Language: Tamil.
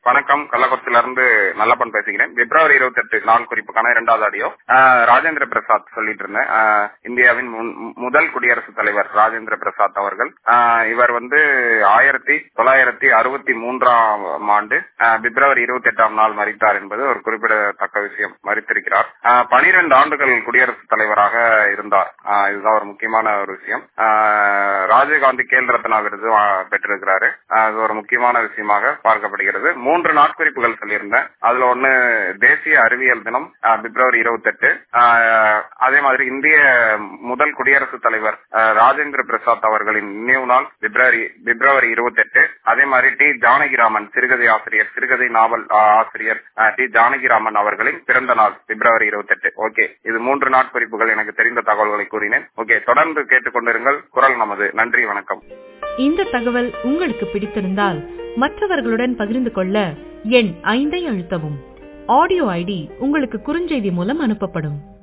வணக்கம் கள்ளக்குறிச்சியில இருந்து நல்லப்பன் பேசுகிறேன் பிப்ரவரி இருபத்தி எட்டு நாள் குறிப்புக்கான இரண்டாவது ஆடியோ ஆஹ் ராஜேந்திர பிரசாத் சொல்லிட்டு இருந்தேன் ஆஹ் இந்தியாவின் முன்- முதல் குடியரசுத் தலைவர் ராஜேந்திர பிரசாத் அவர்கள் ஆஹ் இவர் வந்து ஆயிரத்தி தொள்ளாயிரத்தி அறுபத்தி மூன்றாம் ஆண்டு ஆஹ் பிப்ரவரி இருபத்தி எட்டாம் நாள் மறித்தார் என்பது ஒரு குறிப்பிடத்தக்க விஷயம் மறித்திருக்கிறார் பனிரெண்டு ஆண்டுகள் குடியரசுத் தலைவராக இருந்தார் ஆஹ் இதுதான் ஒரு முக்கியமான ஒரு விஷயம் ஆஹ் ராஜீவ்காந்தி கேல் ரத்னா விருது வா- பெற்றிருக்கிறாரு ஆஹ் இது ஒரு முக்கியமான விஷயமாக பார்க்கப்படுகிறது மூன்று நாட்குறிப்புகள் சொல்லியிருந்தேன் அதுல ஒண்ணு தேசிய அறிவியல் தினம் ஆஹ் பிப்ரவரி இருபத்தி எட்டு அதே மாதிரி இந்திய முதல் குடியரசுத் தலைவர் ஆஹ் ராஜேந்திர பிரசாத் அவர்களின் நினைவு நாள் பிப்ரவரி பிப்ரவரி இருபத்தி எட்டு அதே மாதிரி டி ஜானகிராமன் சிறுகதை ஆசிரியர் சிறுகதை நாவல் ஆஹ் ஆசிரியர் ஆஹ் டி ஜானகிராமன் அவர்களின் பிறந்த நாள் பிப்ரவரி இருபத்தி எட்டு ஓகே இது மூன்று நாட்குறிப்புகள் எனக்கு தெரிந்த தகவல்களை கூறினேன் ஓகே தொடர்ந்து கேட்டுக்கொண்டிருங்கள் குரல் நமது நன்றி வணக்கம் இந்த தகவல் உங்களுக்கு பிடித்திருந்தால் மற்றவர்களுடன் பகிர்ந்து கொள்ள எண் ஐந்தை அழுத்தவும் ஆடியோ ஐடி உங்களுக்கு குறுஞ்செய்தி மூலம் அனுப்பப்படும்